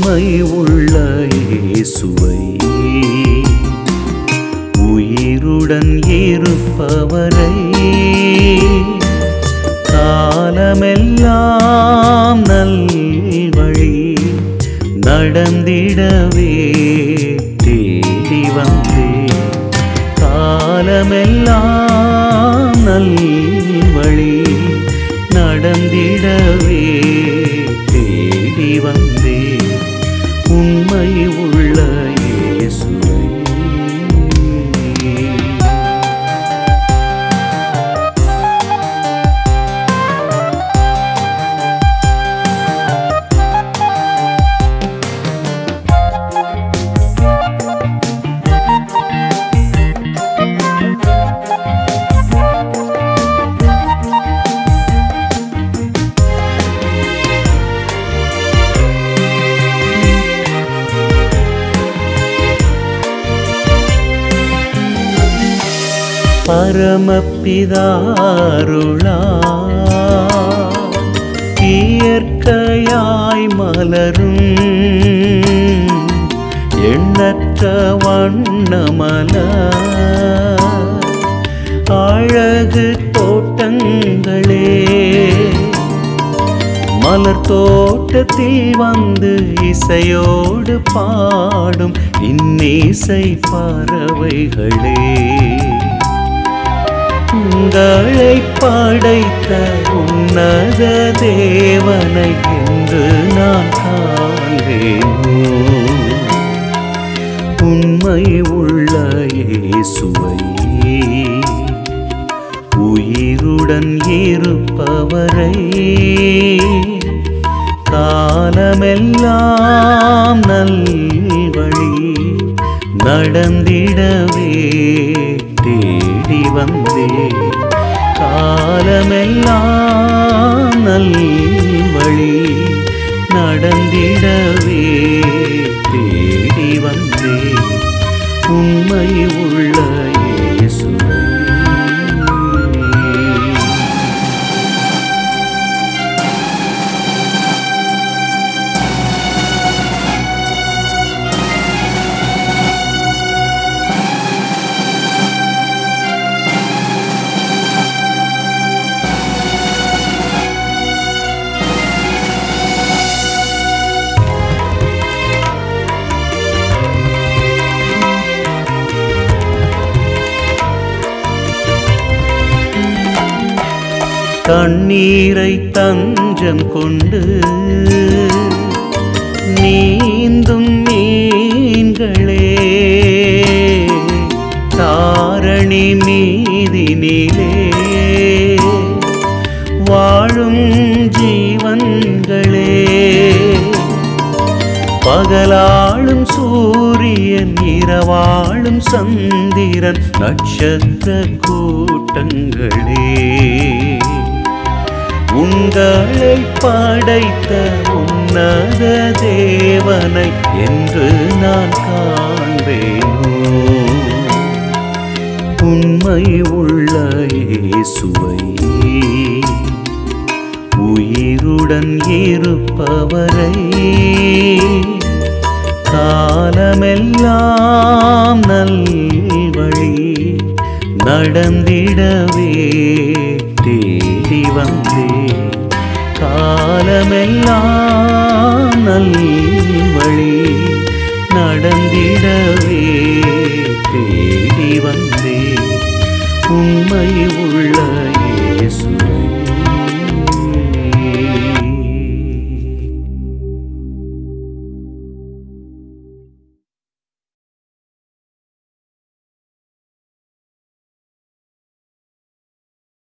உண்மை உள்ள இயேசுவை உயிருடன் இருப்பவரை காலமெல்லாம் நல்வழி நடந்திடவே தேடி வந்தேன் காலமெல்லாம் நல்வழி நடந்திடவே தேடி வந்தேன் உண்மை உள்ள இயேசுவை பரமபிதாருளா இயற்கையாய் மலரும் எண்ணற்ற வண்ணமல அழகு தோட்டங்களே மலர் தோட்டத்தில் வந்து இசையோடு பாடும் இன்னிசை பறவைகளே உங்களை படைத்த உன்னத தேவனை என்று நான் காண்பேனோ உண்மை உள்ள இயேசுவை உயிருடன் இருப்பவரை காலமெல்லாம் நல்வழி நடந்திடவே தேடி வந்தே காலமெல்லாம் நல்வழி நடந்திடவே தேடி வந்தே உண்மை உள்ள இயேசுவை தண்ணீரை தஞ்சம் கொண்டு நீந்தும் மீன்களே தாரணி மீதினிலே வாழும் ஜீவன்களே பகலாளும் சூரியன் இரவாளும் சந்திரன் நட்சத்திர கூட்டங்களே உங்களை படைத்த உன்னத தேவனை என்று நான் காண்பேனோ உண்மை உள்ள இயேசுவை உயிருடன் இருப்பவரை காலமெல்லாம் நல்வழி நடந்திடவே தேடி வந்தே காலமெல்லாம் நல்வழி நடந்திடவே தேடி வந்தே உண்மை உள்ள